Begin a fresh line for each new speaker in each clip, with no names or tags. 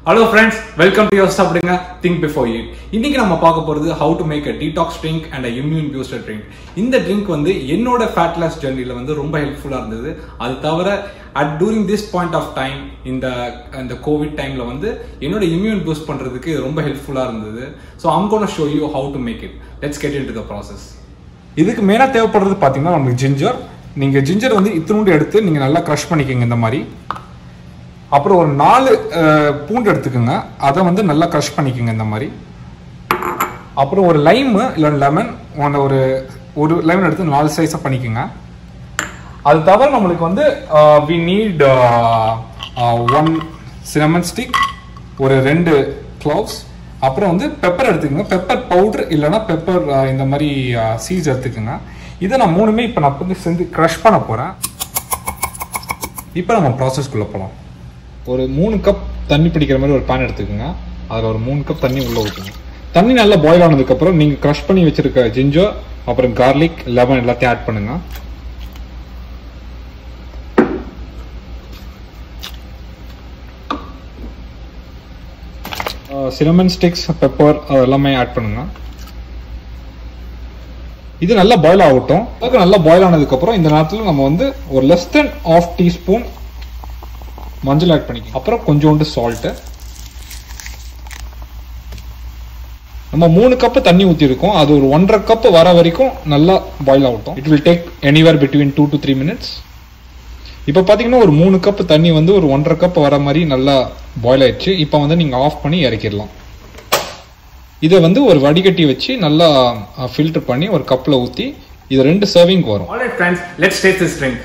Hello friends welcome to your சாப்பிடுங்க think before eat இன்னைக்கு நம்ம பார்க்க போறது how to make a detox drink and a immune booster drink இந்த drink வந்து என்னோட ஃபேட் லாஸ் ஜெர்னில வந்து ரொம்ப ஹெல்ப்ஃபுல்லா இருந்தது அது தவிர at during this point of time இந்த இந்த கோவிட் டைம்ல வந்து என்னோட இம்யூன் பூஸ்ட் பண்றதுக்கு இது ரொம்ப ஹெல்ப்ஃபுல்லா இருந்தது so I'm gonna show you how to make it let's get into the process இதுக்கு மெயினாக தேவைப்படுறது பார்த்தீங்கன்னா நம்மளுக்கு ஜிஞ்சர் நீங்கள் ஜிஞ்சர் வந்து இத்தினூண்டு எடுத்து நீங்கள் நல்லா க்ரஷ் பண்ணிக்கோங்க இந்த மாதிரி அப்புறம் ஒரு நாலு அஹ், பூண்டு எடுத்துக்கோங்க அதை வந்து நல்லா க்ரஷ் பண்ணிக்கோங்க இந்த மாதிரி அப்புறம் ஒரு லைமு இல்லை லெமன் அந்த ஒரு ஒரு லெமன் எடுத்து நாலு சைஸாக பண்ணிக்கோங்க அது தவிர நம்மளுக்கு வந்து we need one cinnamon stick ஒரு ரெண்டு க்ளவுஸ் அப்புறம் வந்து பெப்பர் எடுத்துக்கோங்க பெப்பர் பவுடர் இல்லைன்னா பெப்பர் இந்த மாதிரி சீஸ் எடுத்துக்கோங்க இதை நான் மூணுமே இப்போ நான் வந்து செஞ்சு க்ரஷ் பண்ண போகிறேன் இப்போ நம்ம ப்ராசஸ்க்குள்ளே போகலாம் ஒரு மூணு கப் தண்ணி பிடிக்கிற மாதிரி ஒரு பேன் எடுத்துக்கோங்க அதில் ஒரு மூணு கப் தண்ணி உள்ளே ஊற்றுங்க தண்ணி நல்லா பாயில் ஆனதுக்கப்புறம் நீங்கள் க்ரஷ் பண்ணி வச்சிருக்க ஜிஞ்சர் அப்புறம் கார்லிக் லெமன் எல்லாத்தையும் ஆட் பண்ணுங்க சினமன் ஸ்டிக்ஸ் பெப்பர் அது எல்லாமே ஆட் பண்ணுங்க இது நல்லா பாயில் ஆகட்டும் அதுக்கு நல்லா பாயில் ஆனதுக்கப்புறம் இந்த நேரத்தில் நம்ம வந்து ஒரு லெஸ் தென் ஆஃப் டீஸ்பூன் மஞ்சள் ஆட் பண்ணிக்கலாம் அப்புறம் கொஞ்சோண்டு சால்ட்டு நம்ம மூணு கப்பு தண்ணி ஊற்றிருக்கோம் அது ஒரு ஒன்றரை கப் வர வரைக்கும் நல்லா பாயில் ஆகட்டும் it will take anywhere between two to three minutes இப்போ பார்த்தீங்கன்னா ஒரு மூணு கப் தண்ணி வந்து ஒரு ஒன்றரை கப் வர மாதிரி நல்லா பாயில் ஆயிடுச்சு இப்போ வந்து நீங்கள் ஆஃப் பண்ணி இறக்கிடலாம் இதை வந்து ஒரு வடிகட்டி வச்சு நல்லா ஃபில்டர் பண்ணி ஒரு கப்பில் ஊற்றி இது ரெண்டு சர்விங் வரும்
Alright friends, let's taste this drink.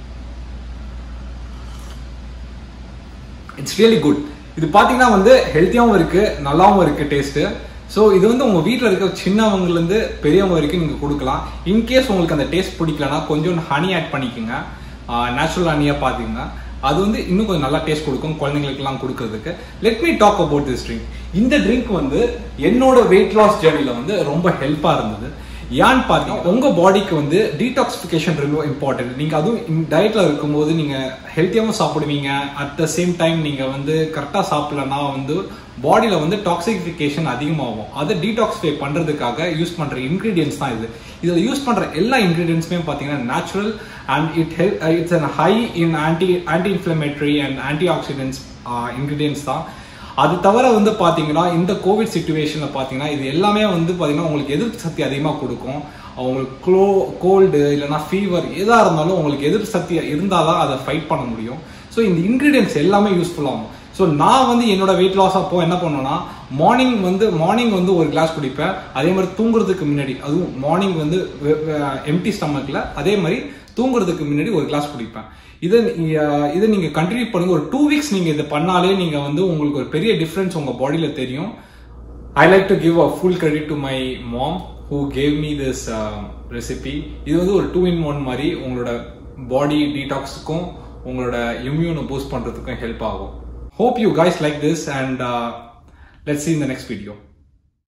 It's really good இது பார்த்தீங்கன்னா வந்து ஹெல்த்தியாகவும் இருக்கு நல்லாவும் இருக்கு டேஸ்ட் ஸோ இது வந்து உங்க வீட்டில் இருக்க சின்னவங்கலேருந்து பெரியவங்க வரைக்கும் நீங்க கொடுக்கலாம் இன்கேஸ் உங்களுக்கு அந்த டேஸ்ட் பிடிக்கலனா கொஞ்சம் ஹனி ஆட் பண்ணிக்கோங்க நேச்சுரல் ஹனியாக பார்த்தீங்கன்னா அது வந்து இன்னும் கொஞ்சம் நல்லா டேஸ்ட் கொடுக்கும் குழந்தைங்களுக்குலாம் கொடுக்கறதுக்கு let me talk about this drink இந்த ட்ரிங்க் வந்து என்னோட வெயிட் லாஸ் ஜேர்னியில் வந்து ரொம்ப ஹெல்ப்பாக இருந்தது ஏன்னு பார்த்தீங்கன்னா உங்க பாடிக்கு வந்து டீடாக்சிஃபிகேஷன் ரொம்ப இம்பார்ட்டன்ட் நீங்க அதுவும் டயட்ல இருக்கும்போது நீங்க ஹெல்த்தியாகவும் சாப்பிடுவீங்க அட் த சேம் டைம் நீங்க வந்து கரெக்டா சாப்பிடலன்னா வந்து பாடியில வந்து டாக்ஸிஃபிகேஷன் அதிகமாகும் அதை டீடாக்சிஃபை பண்றதுக்காக யூஸ் பண்ற இன்கிரீடியன்ஸ் தான் இது இதுல யூஸ் பண்ற எல்லா இன்கிரீடியன்ஸுமே பாத்தீங்கன்னா natural and it help it's an high in anti anti inflammatory and antioxidants ingredients தான் அது தவிர வந்து பாத்தீங்கன்னா இந்த கோவிட் சுச்சுவேஷன்ல பாத்தீங்கன்னா இது எல்லாமே வந்து பாத்தீங்கன்னா உங்களுக்கு எதிர்ப்பு சக்தி அதிகமா கொடுக்கும் அவங்களுக்கு க்ளோ கோல்டு இல்லைன்னா ஃபீவர் எதா இருந்தாலும் உங்களுக்கு எதிர்ப்பு சக்தி இருந்தாதான் அதை ஃபைட் பண்ண முடியும் ஸோ இந்த இன்கிரீடியன்ஸ் எல்லாமே யூஸ்ஃபுல் ஆகும் ஸோ நான் வந்து என்னோட வெயிட் லாஸ் அப்போ என்ன பண்ணுவேன்னா மார்னிங் வந்து மார்னிங் வந்து ஒரு கிளாஸ் குடிப்பேன் அதே மாதிரி தூங்குறதுக்கு முன்னாடி அதுவும் மார்னிங் வந்து எம்டி ஸ்டமக்ல அதே மாதிரி தூங்குறதுக்கு முன்னாடி ஒரு கிளாஸ் குடிப்பேன் இதை அஹ், இதை நீங்க கண்டினியூ பண்ணுங்க ஒரு டூ வீக்ஸ் நீங்க இதை பண்ணாலே நீங்க வந்து உங்களுக்கு ஒரு பெரிய டிஃபரன்ஸ் உங்க பாடியில தெரியும் I like to give a full credit to my mom who gave me this recipe இது வந்து ஒரு டூ இன் ஒன் மாதிரி உங்களோட பாடி டீடாக்ஸுக்கும் உங்களோட இம்யூனை பூஸ்ட் பண்றதுக்கும் ஹெல்ப் ஆகும் hope you guys like this and let's see in the next video